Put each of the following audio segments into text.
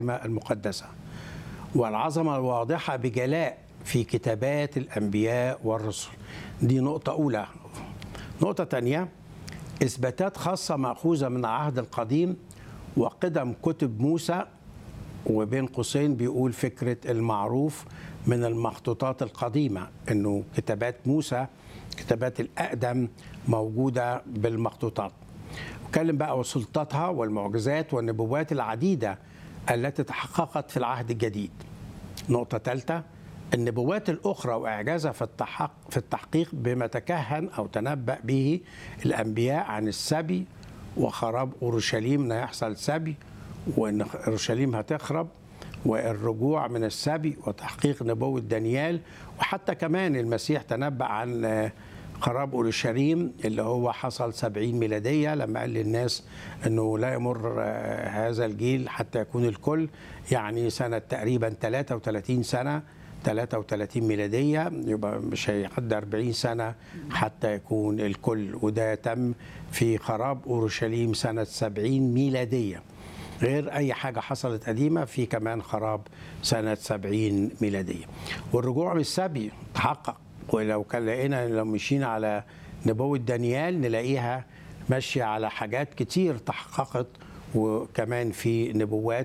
المقدسة والعظمة الواضحة بجلاء في كتابات الأنبياء والرسل دي نقطة أولى نقطة تانية إثباتات خاصة مأخوذة من العهد القديم وقدم كتب موسى وبين قوسين بيقول فكرة المعروف من المخطوطات القديمة إنه كتابات موسى كتابات الأقدم موجودة بالمخطوطات اتكلم بقى وسلطتها والمعجزات والنبوات العديدة التي تحققت في العهد الجديد نقطة ثالثة النبوات الأخرى وإعجازها في التحق في التحقيق بما تكهن أو تنبأ به الأنبياء عن السبي وخراب أورشليم إن هيحصل سبي وإن أورشليم هتخرب والرجوع من السبي وتحقيق نبوة دانيال وحتى كمان المسيح تنبأ عن خراب اورشليم اللي هو حصل 70 ميلاديه لما قال للناس انه لا يمر هذا الجيل حتى يكون الكل يعني سنه تقريبا 33 سنه 33 ميلاديه يبقى مش هيعدي 40 سنه حتى يكون الكل وده تم في خراب اورشليم سنه 70 ميلاديه غير اي حاجه حصلت قديمه في كمان خراب سنه 70 ميلاديه والرجوع من السبي تحقق ولو كان لقينا لو مشينا على نبوة دانيال نلاقيها ماشية على حاجات كتير تحققت وكمان في نبوات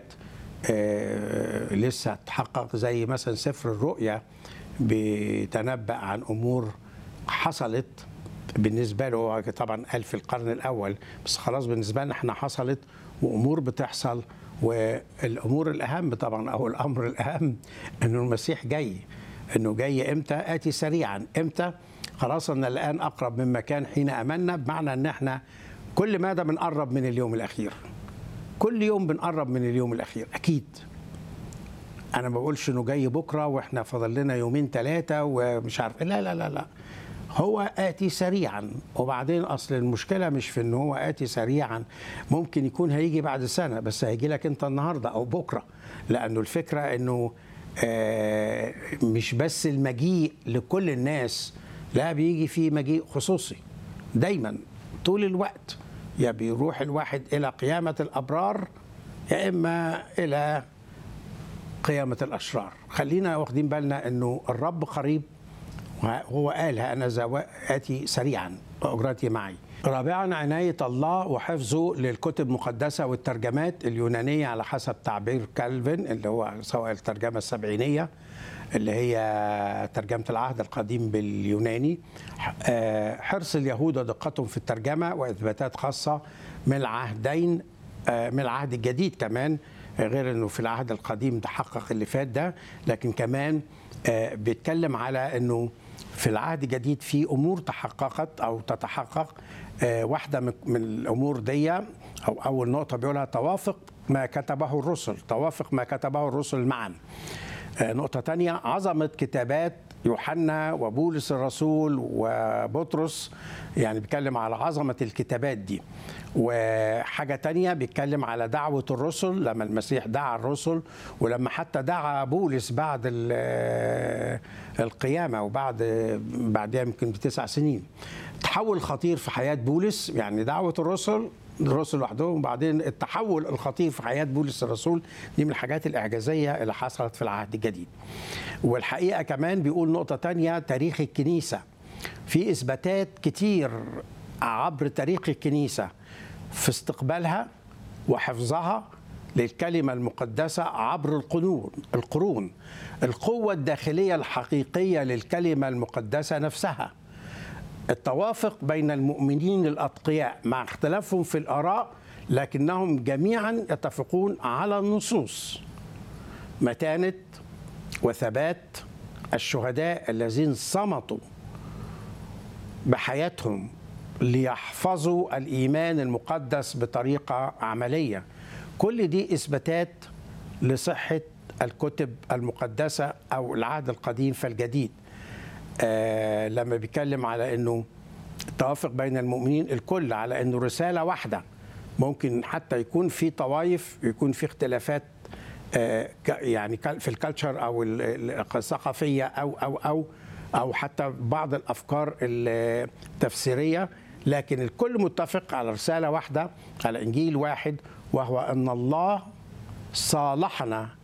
آه لسه تحقق زي مثلا سفر الرؤيا بيتنبأ عن أمور حصلت بالنسبة له هو طبعا قال في القرن الأول بس خلاص بالنسبة لنا احنا حصلت وأمور بتحصل والأمور الأهم طبعا أو الأمر الأهم أنه المسيح جاي انه جاي امتى اتي سريعا امتى خلاص ان الان اقرب مما كان حين امنا بمعنى ان احنا كل ماذا بنقرب من اليوم الاخير كل يوم بنقرب من اليوم الاخير اكيد انا ما بقولش انه جاي بكره واحنا فاضل لنا يومين ثلاثه ومش عارف لا لا لا لا هو آتي سريعا وبعدين أصل المشكلة مش في إن هو آتي سريعا ممكن يكون هيجي بعد سنة بس هيجي لك أنت النهاردة أو بكرة لأنه الفكرة إنه آه مش بس المجيء لكل الناس لا بيجي في مجيء خصوصي دايما طول الوقت يا بيروح الواحد الى قيامه الابرار يا اما الى قيامه الاشرار خلينا واخدين بالنا انه الرب قريب هو قال انا اتي سريعا واجرتي معي رابعا عناية الله وحفظه للكتب المقدسة والترجمات اليونانية على حسب تعبير كالفن اللي هو سواء الترجمة السبعينية اللي هي ترجمة العهد القديم باليوناني حرص اليهود ودقتهم في الترجمة وإثباتات خاصة من العهدين من العهد الجديد كمان غير انه في العهد القديم تحقق اللي فات ده لكن كمان بيتكلم على انه في العهد الجديد في امور تحققت او تتحقق واحده من الامور دي او اول نقطه بيقولها توافق ما كتبه الرسل توافق ما كتبه الرسل معا نقطه تانية عظمه كتابات يوحنا وبولس الرسول وبطرس يعني بيتكلم على عظمة الكتابات دي وحاجة تانية بيتكلم على دعوة الرسل لما المسيح دعا الرسل ولما حتى دعا بولس بعد القيامة وبعد بعدها يمكن بتسع سنين تحول خطير في حياة بولس يعني دعوة الرسل الرسل لوحدهم وبعدين التحول الخطير في حياه بولس الرسول دي من الحاجات الاعجازيه اللي حصلت في العهد الجديد. والحقيقه كمان بيقول نقطه تانية تاريخ الكنيسه. في اثباتات كتير عبر تاريخ الكنيسه في استقبالها وحفظها للكلمه المقدسه عبر القرون القرون القوه الداخليه الحقيقيه للكلمه المقدسه نفسها. التوافق بين المؤمنين الاتقياء مع اختلافهم في الاراء لكنهم جميعا يتفقون على النصوص متانه وثبات الشهداء الذين صمتوا بحياتهم ليحفظوا الايمان المقدس بطريقه عمليه كل دي اثباتات لصحه الكتب المقدسه او العهد القديم فالجديد آه لما بيتكلم على انه التوافق بين المؤمنين الكل على انه رساله واحده ممكن حتى يكون في طوائف يكون في اختلافات آه يعني في الكالتشر او الثقافيه او او او او حتى بعض الافكار التفسيريه لكن الكل متفق على رساله واحده على انجيل واحد وهو ان الله صالحنا